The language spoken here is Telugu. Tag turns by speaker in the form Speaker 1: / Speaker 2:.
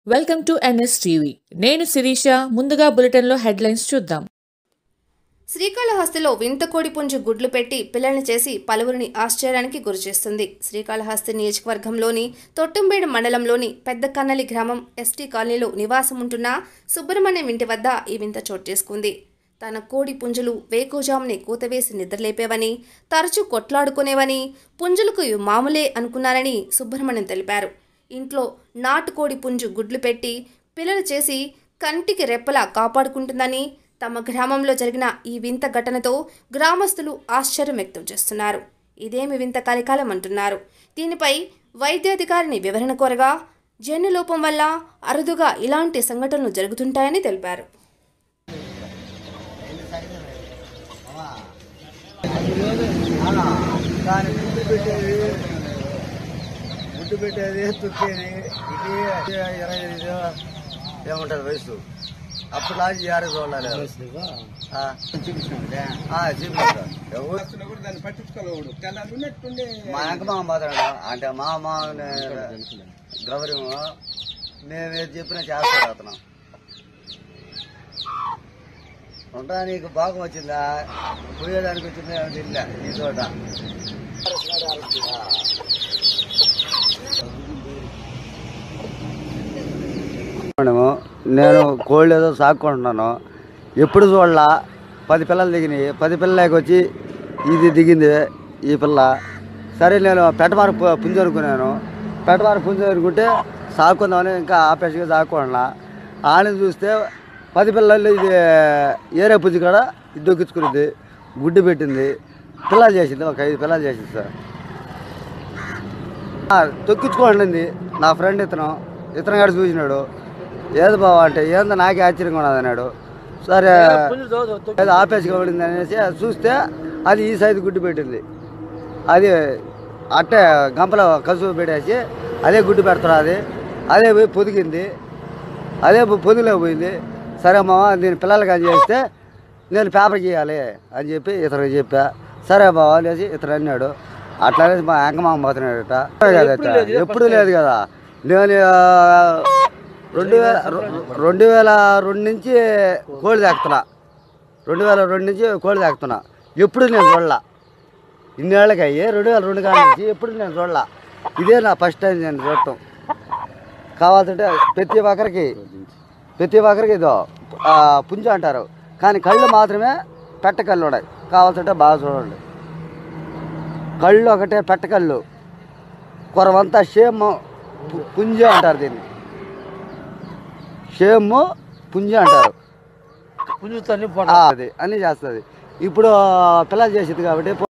Speaker 1: వెల్కమ్ టు ఎన్ఎస్ టీవీ నేను శిరీష ముందుగా బులెటిన్లో హెడ్లైన్స్ చూద్దాం
Speaker 2: శ్రీకాళహస్తిలో వింత కోడి పుంజు గుడ్లు పెట్టి పిల్లల్ని చేసి పలువురిని ఆశ్చర్యానికి గురిచేస్తుంది శ్రీకాళహస్తి నియోజకవర్గంలోని తొట్టుంబేడు మండలంలోని పెద్ద కన్నలి గ్రామం ఎస్టీ కాలనీలో నివాసం ఉంటున్న సుబ్రహ్మణ్యం ఇంటి వద్ద ఈ వింత చోటు చేసుకుంది తన కోడి పుంజులు వేకోజాముని కూతవేసి నిద్రలేపేవని తరచూ కొట్లాడుకునేవని పుంజులకు ఇవి మామూలే అనుకున్నారని సుబ్రహ్మణ్యం తెలిపారు ఇంట్లో నాటుకోడి పుంజు గుడ్లు పెట్టి పిల్లలు చేసి కంటికి రెప్పలా కాపాడుకుంటుందని తమ గ్రామంలో జరిగిన ఈ వింత ఘటనతో గ్రామస్తులు ఆశ్చర్యం వ్యక్తం చేస్తున్నారు ఇదేమి వింత కలికాలం అంటున్నారు దీనిపై వైద్యాధికారిని వివరణ కోరగా జన్యులోపం వల్ల అరుదుగా ఇలాంటి సంఘటనలు జరుగుతుంటాయని తెలిపారు
Speaker 3: దాని గుడ్డు పెట్టేది గుడ్డు పెట్టేది తుక్కేది ఇది ఇరవై ఐదు ఏముంటుంది వయసు అప్పుడు లాంటి ఏడు చూడాలి చూపిస్తాడు ఎవరు
Speaker 4: దాన్ని పట్టించుకోలేవాడు తెల్లారి ఉన్నట్టుండే
Speaker 3: మా అంకమామ మాత్రాడు అంటే మా మా ద్రవరము మేము ఏది చెప్పినా చేస్తాడు అతను ఉంటా నీకు భాగం వచ్చిందా పోయేదానికి వచ్చిందా ఏమో తెలియలే ఈ చోట మనము నేను కోళ్ళు ఏదో సాక్కుంటున్నాను ఎప్పుడు చూడలా పది పిల్లలు దిగినాయి పది పిల్లలకి వచ్చి ఇది దిగింది ఈ పిల్ల సరే నేను పెట్టమార పు- పుంజు అనుకున్నాను పెట్టమార పుంజు అనుకుంటే సాక్కుందామని ఇంకా ఆపేసిగా సాక్కుంటున్నా ఆని చూస్తే పది పిల్లలు ఇది ఏరే పుంజు కాడ ఇది దొక్కించుకునింది గుడ్డు పెట్టింది పిల్లలు చేసింది ఒక ఐదు పిల్లలు చేసింది సార్ ఆ, తొక్కించుకోండి నా ఫ్రెండ్ ఇతను ఇతను గారు చూసినాడు ఏది బావా అంటే ఏందో నాకే ఆశ్చర్యంగా ఉన్నది అన్నాడు సరే ఏదో ఆపేసి పడింది అనేసి అది చూస్తే అది ఈ సైజు గుడ్డు పెట్టింది అది అట్టే గంపలో కసుపు పెట్టేసి అదే గుడ్డు పెడుతున్నా అది అదే పోయి పొదిగింది అదే పోయి పొదిలో పోయింది సరే మామ నేను పిల్లలకి అని చేస్తే నేను పేపర్ గీయాలి అని చెప్పి ఇతనికి చెప్పా సరే బావ అనేసి ఇతను అన్నాడు అట్లా అనేసి మా అంకమామ పోతున్నాడట ఎప్పుడు లేదు కదా నేను ఆ, రెండు వేల రెండు వేల రెండు నుంచి కోడి తాకుతున్నా రెండు వేల రెండు నుంచి కోడి తాకుతున్నా ఎప్పుడు నేను చూడలా ఇన్నేళ్ళకి అయ్యి రెండు వేల రెండు కాడ నుంచి ఎప్పుడు నేను చూడలా ఇదే నా ఫస్ట్ టైం నేను చూడటం కావాల్సింటే ప్రతి ఒక్కరికి ప్రతి ఒక్కరికి ఇదో ఆ, పుంజు అంటారు కానీ కళ్ళు మాత్రమే పెట్టకళ్ళు ఉన్నాయి కావాల్సింటే బాగా చూడండి కళ్ళు ఒకటే పెట్టకళ్ళు కొరవంతా షేమ్ పు- పుంజు అంటారు దీన్ని షేమ్ పుంజు అంటారు
Speaker 4: పుంజుతాన్ని
Speaker 3: ఆ, అది అన్నీ చేస్తుంది ఇప్పుడు పిల్లలు చేసేది కాబట్టి